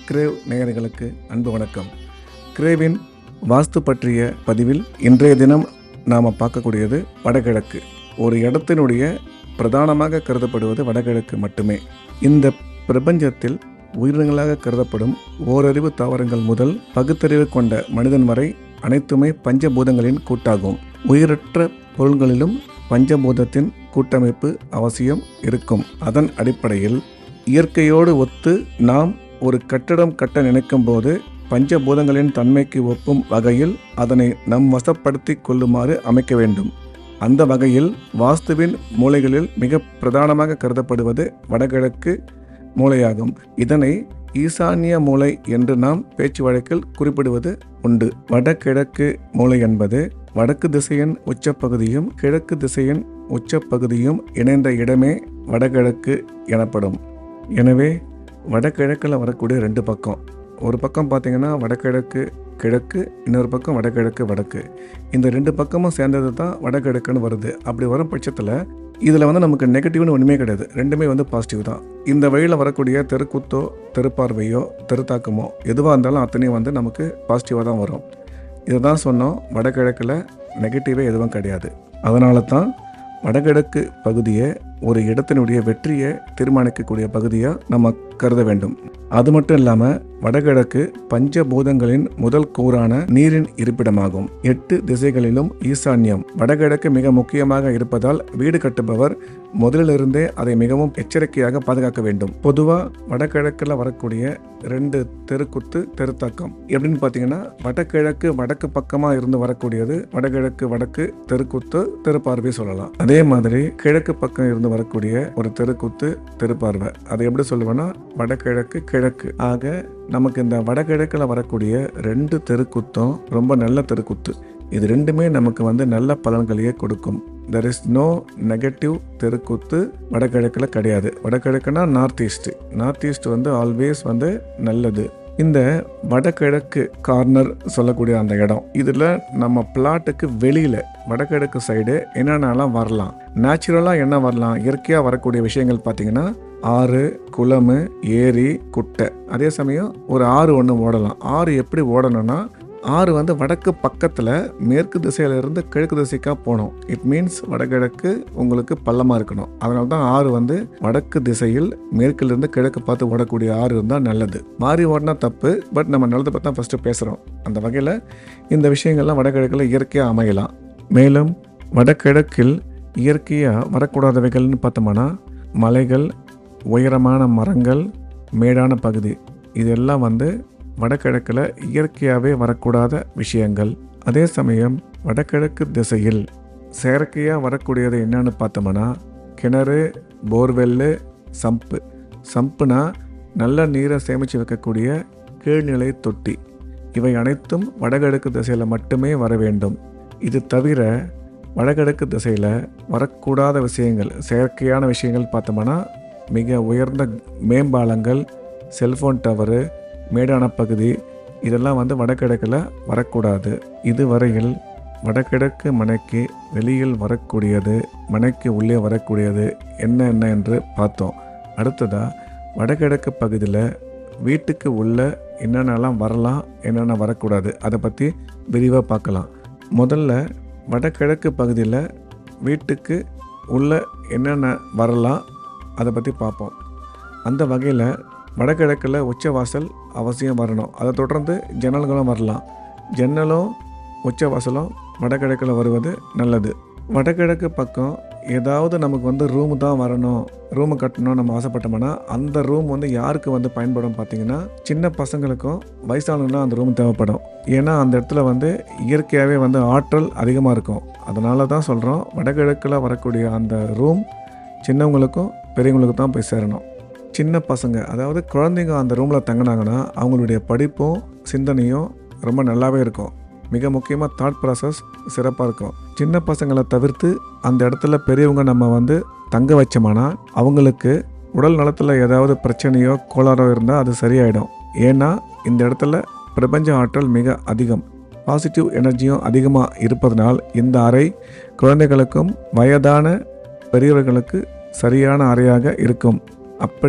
grave நேயர்களுக்கு அன்பு வணக்கம் கிரேவின் வாஸ்து பற்றிய பதிவில் இன்றைய தினம் நாம் பார்க்கக்கூடியது வடகிழக்கு ஒரு இடத்தினுடைய பிரதானமாக கருதப்படுவது வடகிழக்கு மட்டுமே இந்த பிரபஞ்சத்தில் உயிரினங்களாக கருதப்படும் ஓரறிவு தாவரங்கள் முதல் பகுத்தறிவு கொண்ட மனிதன் வரை அனைத்துமே பஞ்சபூதங்களின் கூட்டாகும் உயிரற்ற பொருள்களிலும் பஞ்சபூதத்தின் கூட்டமைப்பு அவசியம் இருக்கும் அதன் அடிப்படையில் இயற்கையோடு ஒத்து நாம் ஒரு கட்டடம் கட்ட நினைக்கும் போது பஞ்சபூதங்களின் தன்மைக்கு ஒப்பும் வகையில் அதனை நம் வசப்படுத்தி கொள்ளுமாறு அமைக்க வேண்டும் அந்த வகையில் வாஸ்துவின் மூலைகளில் மிக பிரதானமாக கருதப்படுவது வடகிழக்கு மூலையாகும் இதனை ஈசான்ய மூலை என்று நாம் பேச்சு வழக்கில் குறிப்பிடுவது உண்டு வடகிழக்கு மூலை என்பது வடக்கு திசையின் உச்சப்பகுதியும் கிழக்கு திசையின் உச்சப்பகுதியும் இணைந்த இடமே வடகிழக்கு எனப்படும் எனவே வடகிழக்கில் வரக்கூடிய ரெண்டு பக்கம் ஒரு பக்கம் பார்த்தீங்கன்னா வடகிழக்கு கிழக்கு இன்னொரு பக்கம் வடகிழக்கு வடக்கு இந்த ரெண்டு பக்கமும் சேர்ந்தது தான் வடகிழக்குன்னு வருது அப்படி வரும் பட்சத்தில் இதில் வந்து நமக்கு நெகட்டிவ்னு ஒன்றுமே கிடையாது ரெண்டுமே வந்து பாசிட்டிவ் தான் இந்த வழியில் வரக்கூடிய தெருக்குத்தோ தெருப்பார்வையோ தெருத்தாக்கமோ எதுவாக இருந்தாலும் அத்தனையும் வந்து நமக்கு பாசிட்டிவாக தான் வரும் இதை தான் சொன்னோம் வடகிழக்கில் நெகட்டிவே எதுவும் கிடையாது அதனால தான் வடகிழக்கு பகுதியை ஒரு இடத்தினுடைய வெற்றியை தீர்மானிக்கக்கூடிய பகுதியாக நம்ம கருத வேண்டும் அது மட்டும் இல்லாமல் வடகிழக்கு பஞ்சபூதங்களின் முதல் கூறான நீரின் இருப்பிடமாகும் எட்டு திசைகளிலும் ஈசான்யம் வடகிழக்கு மிக முக்கியமாக இருப்பதால் வீடு கட்டுபவர் முதலிலிருந்தே அதை மிகவும் எச்சரிக்கையாக பாதுகாக்க வேண்டும் பொதுவாக வடகிழக்கில் வரக்கூடிய ரெண்டு தெருக்குத்து தெருத்தாக்கம் எப்படின்னு பார்த்தீங்கன்னா வடகிழக்கு வடக்கு பக்கமாக இருந்து வரக்கூடியது வடகிழக்கு வடக்கு தெருக்குத்து தெருப்பார்வை சொல்லலாம் அதே மாதிரி கிழக்கு பக்கம் இருந்து வரக்கூடிய ஒரு தெருக்குத்து தெருப்பார்வை அதை எப்படி சொல்லுவேன்னா வடகிழக்கு கிழக்கு ஆக நமக்கு இந்த வடகிழக்கில் வரக்கூடிய ரெண்டு தெருக்குத்தும் ரொம்ப நல்ல தெருக்குத்து இது ரெண்டுமே நமக்கு வந்து நல்ல பலன்களையே கொடுக்கும் தெர் இஸ் நோ நெகட்டிவ் தெருக்குத்து வடகிழக்கில் கிடையாது வடகிழக்குனா நார்த் ஈஸ்ட் நார்த் ஈஸ்ட் வந்து ஆல்வேஸ் வந்து நல்லது இந்த வடகிழக்கு கார்னர் சொல்லக்கூடிய அந்த இடம் இதில் நம்ம பிளாட்டுக்கு வெளியில் வடகிழக்கு சைடு என்னென்னலாம் வரலாம் நேச்சுரலாக என்ன வரலாம் இயற்கையாக வரக்கூடிய விஷயங்கள் பார்த்தீங்கன்னா ஆறு குளம் ஏரி குட்டை அதே சமயம் ஒரு ஆறு ஒன்று ஓடலாம் ஆறு எப்படி ஓடணும்னா ஆறு வந்து வடக்கு பக்கத்தில் மேற்கு திசையிலிருந்து கிழக்கு திசைக்காக போகணும் இட் மீன்ஸ் வடகிழக்கு உங்களுக்கு பள்ளமாக இருக்கணும் அதனால தான் ஆறு வந்து வடக்கு திசையில் மேற்கிலிருந்து கிழக்கு பார்த்து ஓடக்கூடிய ஆறு இருந்தால் நல்லது மாறி ஓடினா தப்பு பட் நம்ம நல்லதை பற்றி தான் ஃபஸ்ட்டு பேசுகிறோம் அந்த வகையில் இந்த விஷயங்கள்லாம் வடகிழக்கில் இயற்கையாக அமையலாம் மேலும் வடகிழக்கில் இயற்கையாக வரக்கூடாதவைகள்னு பார்த்தோம்னா மலைகள் உயரமான மரங்கள் மேடான பகுதி இதெல்லாம் வந்து வடகிழக்கில் இயற்கையாகவே வரக்கூடாத விஷயங்கள் அதே சமயம் வடகிழக்கு திசையில் செயற்கையாக வரக்கூடியது என்னன்னு பார்த்தோம்னா கிணறு போர்வெல்லு சம்பு சம்புனா நல்ல நீரை சேமித்து வைக்கக்கூடிய கீழ்நிலை தொட்டி இவை அனைத்தும் வடகிழக்கு திசையில் மட்டுமே வர வேண்டும் இது தவிர வடகிழக்கு திசையில் வரக்கூடாத விஷயங்கள் செயற்கையான விஷயங்கள் பார்த்தோம்னா மிக உயர்ந்த மேம்பாலங்கள் செல்ஃபோன் டவரு மேடான பகுதி இதெல்லாம் வந்து வடகிழக்கில் வரக்கூடாது இதுவரையில் வடகிழக்கு மனைக்கு வெளியில் வரக்கூடியது மனைக்கு உள்ளே வரக்கூடியது என்ன என்ன என்று பார்த்தோம் அடுத்ததாக வடகிழக்கு பகுதியில் வீட்டுக்கு உள்ள என்னென்னலாம் வரலாம் என்னென்ன வரக்கூடாது அதை பற்றி விரிவாக பார்க்கலாம் முதல்ல வடகிழக்கு பகுதியில் வீட்டுக்கு உள்ள என்னென்ன வரலாம் அதை பற்றி பார்ப்போம் அந்த வகையில் வடகிழக்கில் உச்சவாசல் அவசியம் வரணும் அதை தொடர்ந்து ஜன்னல்களும் வரலாம் ஜன்னலும் உச்சவாசலும் வடகிழக்கில் வருவது நல்லது வடகிழக்கு பக்கம் ஏதாவது நமக்கு வந்து ரூமு தான் வரணும் ரூமு கட்டணும் நம்ம ஆசைப்பட்டோம்னா அந்த ரூம் வந்து யாருக்கு வந்து பயன்படும் பார்த்தீங்கன்னா சின்ன பசங்களுக்கும் வயசானவங்களும் அந்த ரூம் தேவைப்படும் ஏன்னா அந்த இடத்துல வந்து இயற்கையாகவே வந்து ஆற்றல் அதிகமாக இருக்கும் அதனால தான் சொல்கிறோம் வடகிழக்கில் வரக்கூடிய அந்த ரூம் சின்னவங்களுக்கும் பெரியவங்களுக்கும் தான் போய் சேரணும் சின்ன பசங்க அதாவது குழந்தைங்க அந்த ரூமில் தங்கினாங்கன்னா அவங்களுடைய படிப்பும் சிந்தனையும் ரொம்ப நல்லாவே இருக்கும் மிக முக்கியமாக தாட் ப்ராசஸ் சிறப்பாக இருக்கும் சின்ன பசங்களை தவிர்த்து அந்த இடத்துல பெரியவங்க நம்ம வந்து தங்க வச்சோம்னா அவங்களுக்கு உடல் நலத்தில் ஏதாவது பிரச்சனையோ கோளாறோ இருந்தால் அது சரியாயிடும் ஏன்னா இந்த இடத்துல பிரபஞ்ச ஆற்றல் மிக அதிகம் பாசிட்டிவ் எனர்ஜியும் அதிகமாக இருப்பதனால் இந்த அறை குழந்தைகளுக்கும் வயதான பெரியவர்களுக்கு சரியான அறையாக இருக்கும் அப்படி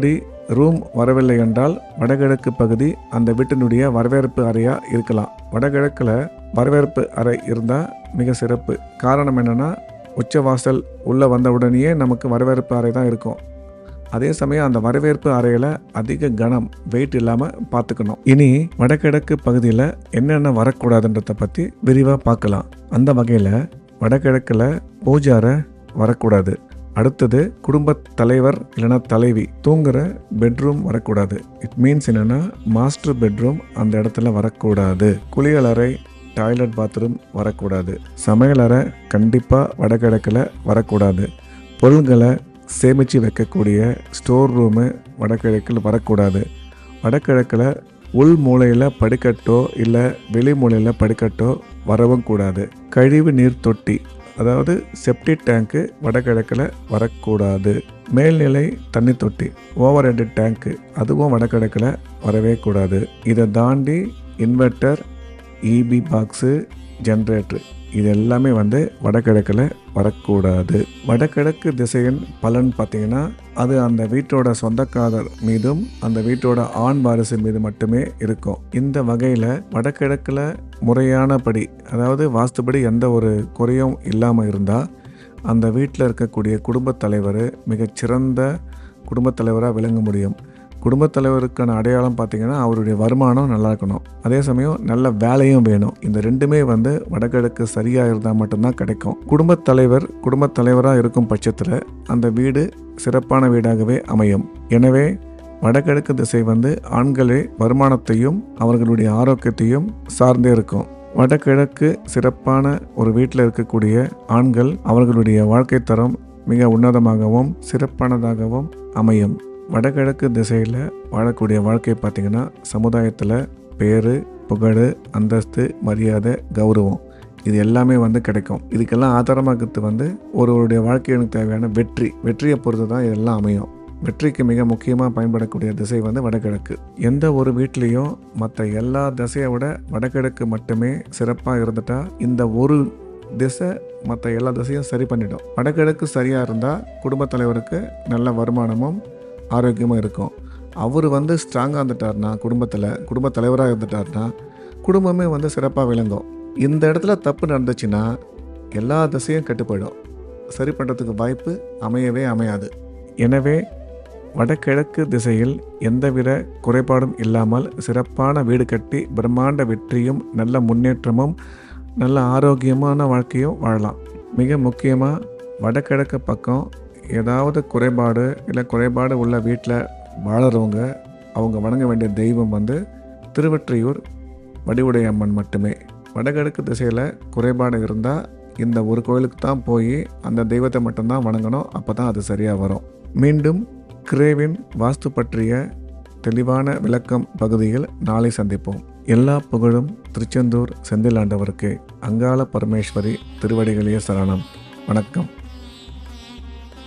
ரூம் வரவில்லை என்றால் வடகிழக்கு பகுதி அந்த வீட்டினுடைய வரவேற்பு அறையாக இருக்கலாம் வடகிழக்கில் வரவேற்பு அறை இருந்தால் மிக சிறப்பு காரணம் என்னென்னா உச்சவாசல் உள்ளே வந்த உடனேயே நமக்கு வரவேற்பு அறை தான் இருக்கும் அதே சமயம் அந்த வரவேற்பு அறையில் அதிக கனம் வெயிட் இல்லாமல் பார்த்துக்கணும் இனி வடகிழக்கு பகுதியில் என்னென்ன வரக்கூடாதுன்றதை பற்றி விரிவாக பார்க்கலாம் அந்த வகையில் வடகிழக்கில் பூஜாரை வரக்கூடாது அடுத்தது குடும்ப தலைவர் இல்லைன்னா தலைவி தூங்குற பெட்ரூம் வரக்கூடாது இட் மீன்ஸ் என்னென்னா மாஸ்டர் பெட்ரூம் அந்த இடத்துல வரக்கூடாது குளியலறை டாய்லெட் பாத்ரூம் வரக்கூடாது சமையலறை கண்டிப்பாக வடகிழக்கில் வரக்கூடாது பொருள்களை சேமித்து வைக்கக்கூடிய ஸ்டோர் ரூமு வடகிழக்கில் வரக்கூடாது வடகிழக்கில் உள் மூலையில் படிக்கட்டோ இல்லை வெளி மூலையில் படிக்கட்டோ வரவும் கூடாது கழிவு நீர் தொட்டி அதாவது செப்டி டேங்க்கு வடகிழக்கில் வரக்கூடாது மேல்நிலை தண்ணி தொட்டி ஓவர் ஹெட் டேங்க்கு அதுவும் வடகிழக்கில் வரவே கூடாது இதை தாண்டி இன்வெர்ட்டர் இபி பாக்ஸு ஜென்ரேட்டர் இது எல்லாமே வந்து வடகிழக்கில் வரக்கூடாது வடகிழக்கு திசையின் பலன் பார்த்தீங்கன்னா அது அந்த வீட்டோட சொந்தக்காரர் மீதும் அந்த வீட்டோட ஆண் வாரிசு மீது மட்டுமே இருக்கும் இந்த வகையில் வடகிழக்கில் முறையானபடி அதாவது வாஸ்துபடி எந்த ஒரு குறையும் இல்லாமல் இருந்தால் அந்த வீட்டில் இருக்கக்கூடிய குடும்பத் தலைவர் மிகச்சிறந்த குடும்பத் தலைவராக விளங்க முடியும் குடும்பத் தலைவருக்கான அடையாளம் பார்த்தீங்கன்னா அவருடைய வருமானம் நல்லா இருக்கணும் அதே சமயம் நல்ல வேலையும் வேணும் இந்த ரெண்டுமே வந்து வடகிழக்கு சரியாக இருந்தால் மட்டும்தான் கிடைக்கும் குடும்பத் தலைவர் குடும்பத் தலைவராக இருக்கும் பட்சத்தில் அந்த வீடு சிறப்பான வீடாகவே அமையும் எனவே வடகிழக்கு திசை வந்து ஆண்களே வருமானத்தையும் அவர்களுடைய ஆரோக்கியத்தையும் சார்ந்தே இருக்கும் வடகிழக்கு சிறப்பான ஒரு வீட்டில் இருக்கக்கூடிய ஆண்கள் அவர்களுடைய வாழ்க்கை தரம் மிக உன்னதமாகவும் சிறப்பானதாகவும் அமையும் வடகிழக்கு திசையில் வாழக்கூடிய வாழ்க்கை பார்த்திங்கன்னா சமுதாயத்தில் பேர் புகழ் அந்தஸ்து மரியாதை கௌரவம் இது எல்லாமே வந்து கிடைக்கும் இதுக்கெல்லாம் ஆதாரமாகிறது வந்து ஒருவருடைய வாழ்க்கைக்கு தேவையான வெற்றி வெற்றியை பொறுத்து தான் இதெல்லாம் அமையும் வெற்றிக்கு மிக முக்கியமாக பயன்படக்கூடிய திசை வந்து வடகிழக்கு எந்த ஒரு வீட்லேயும் மற்ற எல்லா திசையை விட வடகிழக்கு மட்டுமே சிறப்பாக இருந்துட்டா இந்த ஒரு திசை மற்ற எல்லா திசையும் சரி பண்ணிடும் வடகிழக்கு சரியாக இருந்தால் குடும்பத் தலைவருக்கு நல்ல வருமானமும் ஆரோக்கியமாக இருக்கும் அவர் வந்து ஸ்ட்ராங்காக இருந்துட்டார்னா குடும்பத்தில் குடும்பத் தலைவராக இருந்துட்டார்னா குடும்பமே வந்து சிறப்பாக விளங்கும் இந்த இடத்துல தப்பு நடந்துச்சுன்னா எல்லா திசையும் கெட்டு போயிடும் சரி பண்ணுறதுக்கு வாய்ப்பு அமையவே அமையாது எனவே வடகிழக்கு திசையில் எந்தவித குறைபாடும் இல்லாமல் சிறப்பான வீடு கட்டி பிரம்மாண்ட வெற்றியும் நல்ல முன்னேற்றமும் நல்ல ஆரோக்கியமான வாழ்க்கையும் வாழலாம் மிக முக்கியமாக வடகிழக்கு பக்கம் ஏதாவது குறைபாடு இல்லை குறைபாடு உள்ள வீட்டில் வாழறவங்க அவங்க வணங்க வேண்டிய தெய்வம் வந்து திருவற்றியூர் வடிவுடை அம்மன் மட்டுமே வடகிழக்கு திசையில் குறைபாடு இருந்தால் இந்த ஒரு கோயிலுக்கு தான் போய் அந்த தெய்வத்தை மட்டும்தான் வணங்கணும் அப்போ தான் அது சரியாக வரும் மீண்டும் கிரேவின் வாஸ்து பற்றிய தெளிவான விளக்கம் பகுதியில் நாளை சந்திப்போம் எல்லா புகழும் திருச்செந்தூர் செந்தில் ஆண்டவருக்கு அங்காள பரமேஸ்வரி திருவடிகளே சரணம் வணக்கம்